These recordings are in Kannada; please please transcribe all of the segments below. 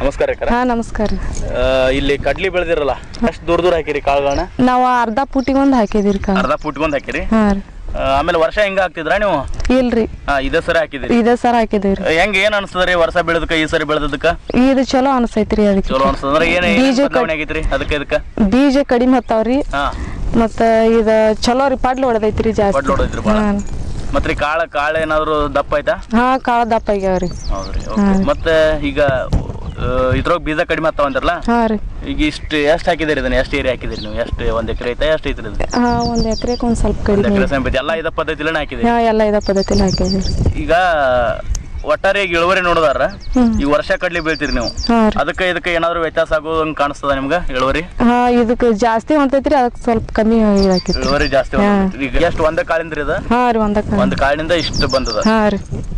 ನಮಸ್ಕಾರ ಅಕ್ಕಾರ ಹಾ ನಮಸ್ಕಾರ ಆ, ಇಲ್ಲಿ ಕಡ್ಲಿ ಬೆಳೆದಿರಲ್ಲ ಎಷ್ಟು ದೂರ ದೂರ ಹಾಕಿರಿ ಕಾಳುಗಳನ್ನ ನಾವು ಅರ್ಧ ಪುಟಿಗೆ ಒಂದು ಹಾಕಿದಿರಿ ಕಾ ಅರ್ಧ ಪುಟ್ಕೊಂಡ್ ಹಾಕಿರಿ ಹಾ ರೀ ಆ, ಆಮೇಲೆ ವರ್ಷ ಹೆಂಗ ಹಾಕ್ತಿದ್ರ ನೀವು ಇಲ್ರಿ ಹಾ ಇದೇ ಸರಿ ಹಾಕಿದಿರಿ ಇದೇ ಸರ್ ಹಾಕಿದಿವ್ರಿ ಹೆಂಗ್ ಏನ್ ಅನ್ಸ್ತದ್ರಿ ವರ್ಷ ಬೆಳೆದಕ್ಕ ಈ ಸರಿ ಬೆಳೆದಕ್ಕ ಇದು ಚಲೋ ಅನ್ಸೈತ್ರಿ ಅದಕ್ಕೆ ಚಲೋ ಅನ್ಸ್ತದ್ರ ಏನ್ ಏನ್ ಬೀಜ ಬದಲಾವಣೆ ಆಗೈತ್ರಿ ಅದಕ್ಕೆ ಇದಕ್ಕ ಬೀಜ ಕಡಿಮೆ ಹತ್ತಾವ್ರಿ ಹಾ ಮತ್ತ ಇದ ಚಲೋ ರೀ ಪಾಡ್ಲು ಹೊಡೆದೈತ್ರಿ ಜಾಸ್ತಿ ಪಡ್ಲು ಹೊಡೆದ್ರಿ ಬಾಳ ಹಾ. ಮತ್ರಿ ಕಾಳ ಕಾಳ ಏನಾದ್ರು ದಪ್ಪ ಆಯ್ತಾ ಹಾ ಕಾಳ ದಪ್ಪ ಆಗ್ಯಾವ್ರಿ ಹೌದ್ರಿ ಓಕೆ ಮತ್ತೆ ಈಗ ಇದ್ರೊಳಗ ಬೀಜ ಕಡಿಮೆ ಆಗ್ತಾವ ಅಂತಾರಲ್ಲ ಹಾ ರೀ ಈಗ ಇಷ್ಟು ಎಷ್ಟು ಹಾಕಿದಿರಿ ಇದನ್ನ ಎಷ್ಟು ಏರಿ ಹಾಕಿದಿರಿ ನೀವು ಎಷ್ಟು ಒಂದ್ ಎಕರೆ ಐತಾ ಎಷ್ಟು ಐತ್ರಿ ಇದು ಹಾ ಒಂದ್ ಎಕರೆಗೆ ಒಂದ್ ಸ್ವಲ್ಪ ಒಂದ್ ಕಡಿಮೆ ಎಕರೆ ಸಮೇತ ಎಲ್ಲ ಇದ ಪದ್ಧತಿಲೇ ಹಾಕಿದಿರಿ ಹಾ ಎಲ್ಲ ಇದ ಪದ್ಧತಿಲಿ ಹಾಕಿದಿರಿ ಈಗ ಒಟ್ಟಾರೆಯಾಗಿ ಇಳುವರಿ ನೋಡಿದಾರ ಹ್ಮ್. ಈ ವರ್ಷ ಕಡ್ಲಿ ಬೀಳ್ತೀರಿ ನೀವು ಹಾ ರೀ ಅದಕ್ಕೆ ಇದಕ್ಕೆ ಏನಾದ್ರು ವ್ಯತ್ಯಾಸ ಆಗೋದಂಗ್ ಕಾಣಿಸ್ತದ ನಿಮ್ಗೆ ಇಳುವರಿ ಹಾ ಇದಕ್ಕೆ ಜಾಸ್ತಿ ಹೊಂತೈತ್ರಿ ಅದಕ್ಕೆ ಸ್ವಲ್ಪ ಕಮ್ಮಿ ಹಾಕಿತ್ತು ಇಳುವರಿ ಜಾಸ್ತಿ ಹಾ. ಬಂದೈತ್ರಿ. ಈಗ ಎಷ್ಟು ಒಂದ ಕಾಳಿಂದ್ರಿ ಇದು ಹಾ ರೀ ಒಂದಕ್ಕ ಒಂದ್ ಕಾಳಿನಿಂದ ಇಷ್ಟು ಬಂದದ ಹಾ ರೀ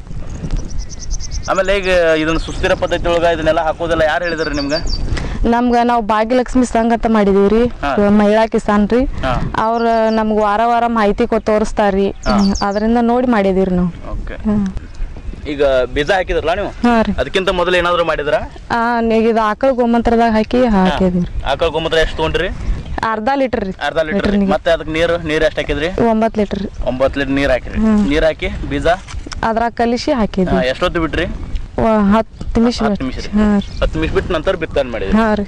ಆಮೇಲೆ ಈಗ ಇದನ್ನ ಸುಸ್ಥಿರ ಪದ್ಧತಿ ಒಳಗ ಇದನ್ನೆಲ್ಲ ಹಾಕೋದೆಲ್ಲ ಯಾರು ಹೇಳಿದ್ರಿ ನಿಮ್ಗೆ ನಮ್ಗ ನಾವು ಭಾಗ್ಯಲಕ್ಷ್ಮಿ ಸಂಘ ಅಂತ ಮಾಡಿದೀವ್ರಿ ಹಾ. ಮಹಿಳಾ ಕಿಸಾನ್ ರೀ ಹಾ ಅವ್ರ ನಮ್ಗೆ ವಾರ ವಾರ ಮಾಹಿತಿ ಕೊಟ್ಟು ತೋರಿಸ್ತಾರ್ರಿ ಅದರಿಂದ ನೋಡಿ ಮಾಡಿದೀವಿ ನಾವು ಓಕೆ ಹಾ. ಈಗ ಬೀಜ ಹಾಕಿದ್ರಲ್ಲ ನೀವು ಹಾ ರೀ ಅದಕ್ಕಿಂತ ಮೊದಲು ಏನಾದ್ರು ಮಾಡಿದ್ರ ಆ ಇದು ಆಕಳ ಗೋಮಂತ್ರದಾಗ ಹಾಕಿ ಹಾಕಿದೀವಿ ಆಕಳ ಗೋಮೂತ್ರ ಎಷ್ಟು ತೊಗೊಂಡ್ರಿ ಅರ್ಧ ಲೀಟರ್ ರೀ ಅರ್ಧ ಲೀಟರ್ ಲೀಟರ್ನಿಗೆ. ಮತ್ತೆ ಅದಕ್ಕೆ ನೀರು ನೀರು ಎಷ್ಟು ಹಾಕಿದ್ರಿ ಒಂಬತ್ತು ಲೀಟರ್ ರೀ ಒಂಬತ್ತು ಲೀಟರ್ ನೀರು ಹಾಕಿರಿ ನೀರು ಹಾಕಿ ಬೀಜ ಅದ್ರಾಗ ಕಲಿಸಿ ಆ, ಹಾಕಿದ್ವಿ ಎಷ್ಟೊತ್ತು ಬಿಟ್ರಿ ವ- ಹತ್ತು ನಿಮಿಷ ಹತ್ತು ನಿಮಿಷ ರೀ ಹಾ ರೀ ಹತ್ತು ನಿಮಿಷ ಬಿಟ್ಟು ನಂತರ ಬಿತ್ತನೆ ಮಾಡಿದ್ರಿ ಹಾ ರೀ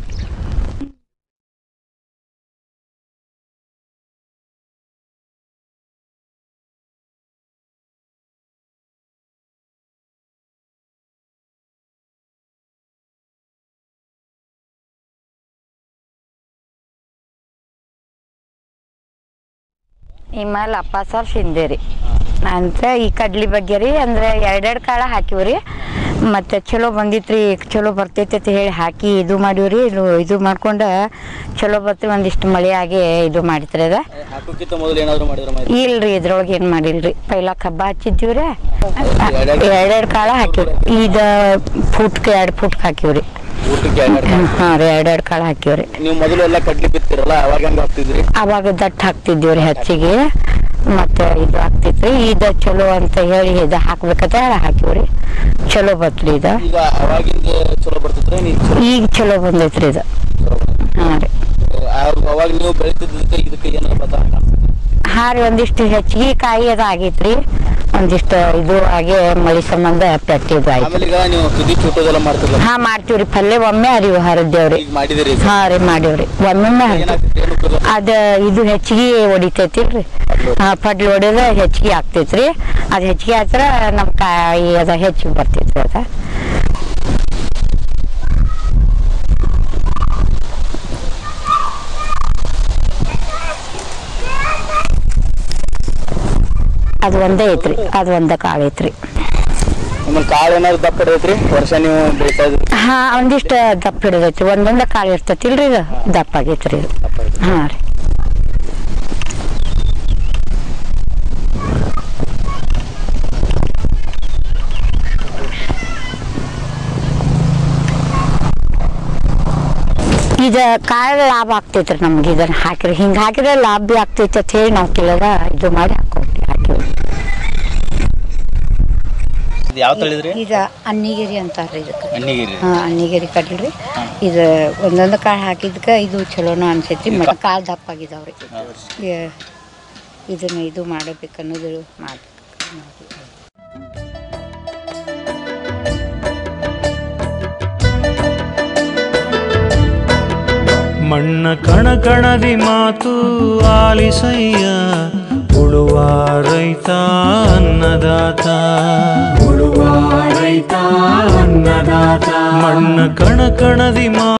ಹಿಮಾಲ್ ಅಪ್ಪ ಸರ್ ಶಿಂದೆ ರೀ ಅಂತ ಈ ಕಡ್ಲಿ ಬಗ್ಗೆ ರೀ ಅಂದ್ರೆ ಎರಡೆರಡು ಕಾಳ ಹಾಕಿವಿ ರೀ ಮತ್ತು ಚಲೋ ಬಂದಿತ್ತು ರೀ ಚಲೋ ಬರ್ತೈತೆ ಅಂತ ಹೇಳಿ ಹಾಕಿ ಇದು ಮಾಡೀವಿ ರೀ ಇದು ಇದು ಮಾಡ್ಕೊಂಡು ಚಲೋ ಬತ್ತು ಒಂದಿಷ್ಟು ಮಳೆ ಆಗಿ ಇದು ಮಾಡಿತ್ರಿ ಅದ ಹಾಕೋಕ್ಕಿಂತ ಮೊದಲು ಏನಾದ್ರು ಮಾಡಿದ್ರ ಇಲ್ರಿ ಇದ್ರೊಳಗೆ ಏನು ಮಾಡಿಲ್ರಿ ಪೈಲ ಕಬ್ಬ ಹಚ್ಚಿದ್ದೀವಿ ರೀ ಎರಡೆರಡು ಕಾಳ ಹಾಕಿವ್ರಿ ಇದು ಫುಟ್ಗೆ ಎರಡು ಫುಟ್ಗೆ ಹಾಕಿವಿ ರೀ ಊಟಕ್ಕೆ ಹಾಂ ರೀ ಎರಡೆರಡು ಕಾಳು ಹಾಕಿವಿ ರೀ ನೀವು ಮೊದಲು ಎಲ್ಲ ಕಡ್ಲಿ ಬಿತ್ತಿರಲ್ಲ ಅವಾಗ ಹೆಂಗ್ ಹಾಕ್ತಿದ್ರಿ ಅವಾಗ ದಟ್ಟ ಹಾಕ್ತಿದ್ದೀವಿ ರೀ ಹೆಚ್ಚಿಗೆ ಮತ್ತೆ ಇದು ಆಗ್ತೈತ್ರಿ ಇದು ಚಲೋ ಅಂತ ಹೇಳಿ ಇದು ಹಾಕ್ಬೇಕಂತ ಹೇಳಿ ಹಾಕಿವ್ರಿ ಚಲೋ ಬತ್ರಿ ಇದು ಈಗ ಅವಾಗಿಂದ ಚಲೋ ಬರ್ತಿದ್ರೆ ನೀವು ಚಲೋ ಈಗ ಚಲೋ ಬಂದೈತ್ರಿ ಇದು ಹಾಂ ರೀ ಆ- ಅವಾಗ ನೀವು ಬೆಳಿತಿದ್ದಕ್ಕೆ ಇದಕ್ಕೆ ಏನಾದ್ರು ಬದಲಾವಣೆ ಕಾಣ್ತದೆ? ಹಾಂ ರೀ ಒಂದಿಷ್ಟು ಹೆಚ್ಚಿಗೆ ಕಾಯಿ ಅದು ಆಗೈತ್ರಿ ಒಂದಿಷ್ಟು ಇದು ಆಗಿ ಮಳಿ ಸಂಬಂಧ ಪೆಟ್ಟಿ ಇದು ಆಯ್ತು ಆಮೇಲೆ ಈಗ ನೀವು ತುದಿ ಚೂಟೋದೆಲ್ಲ ಮಾಡ್ತಿರಲ್ಲ ಹಾಂ ಮಾಡ್ತೀವ್ರಿ ಪಲ್ಯ ಒಮ್ಮೆ ಅರಿವು ಹರಿದೇವ್ರಿ ಈಗ ಮಾಡಿದಿರಿ ಈಗ. ಹಾಂ ರೀ ಮಾಡೀವ್ರಿ ಒಮ್ಮೊಮ್ಮೆ ಹರಿದೇವ್ ಏನಾಗ್ತೈತಿ? ಏನು ಉಪಯೋಗ? ಅದ ಇದು ಹೆಚ್ಚಿಗೆ ಹೊಡಿತೈತಿಲ್ರಿ ಹಾ ಪಡ್ಲು ಹೊಡೆದ ಹೆಚ್ಚಿಗೆ ಆಗ್ತೈತ್ರಿ ಅದು ಹೆಚ್ಚಿಗೆ ಆತ್ರ ನಮ್ಮ ಕಾಯಿ ಅದ ಹೆಚ್ಚಿಗೆ ಬರ್ತೈತ್ರಿ ಅದ ಅದು ಒಂದೇ ಐತ್ರಿ ಅದು ಒಂದೇ ಕಾಳು ಐತ್ರಿ ಆಮೇಲೆ ಕಾಳು ಏನಾದ್ರು ದಪ್ಪ ಹಿಡಿದೈತ್ರಿ ವರ್ಷ ನೀವು ಬೆಳಿತಾ ಇದ್ರಿ ಹಾ ಒಂದಿಷ್ಟು ದಪ್ಪ ಹಿಡಿದೈತ್ರಿ ಒಂದೊಂದ ಕಾಳು ಇರ್ತೈತಿಲ್ರಿ ಇದು ದಪ್ಪ ಆಗೈತ್ರಿ ಇದು ಹಾ ರೀ ಇದ ಕಾಳು ಲಾಭ ಆಗ್ತೈತ್ರಿ ನಮ್ಗೆ ಇದನ್ನ ಹಾಕಿರಿ ಹಿಂಗ ಹಾಕಿದ್ರೆ ಲಾಭ ಬಿ ಆಗ್ತೈತಿ ಅಂತ ಹೇಳಿ ನಾವು ಕೆಲದ ಇದು ಮಾಡಿ ಹಾಕೋರಿ ಹಾಕಿವಿ ಇದು ಯಾವ ತಳಿದ್ರಿ ಈಗ ಅನ್ನಿಗಿರಿ ಅಂತಾರ್ರಿ ಇದಕ್ಕೆ ಅಣ್ಣಿಗಿರಿ ಹಾ ಅನ್ನಿಗಿರಿ ಕಡ್ಲ್ರಿ ಇದು ಒಂದೊಂದು ಕಾಳು ಹಾಕಿದ್ಕ ಇದು ಚಲೋನ ಅನ್ಸೈತಿ ಮತ್ತೆ ಕಾಳು ದಪ್ಪ ಆಗಿದಾವ್ರಿ ಏ- ಇದನ್ನ ಇದು ಮಾಡಬೇಕು ಅನ್ನೋದು ಮಾಡ್ಬೇಕು ಮಣ್ಣ ಕಣ ಕಣದಿ ಮಾತು ಆಲಿಸಯ್ಯ ಉಳುವ ರೈತ ಅನ್ನದಾತ ಉಳುವ ರೈತ ಅನ್ನದಾತ ಮಣ್ಣ ಕಣ ಕಣದಿ ಮಾ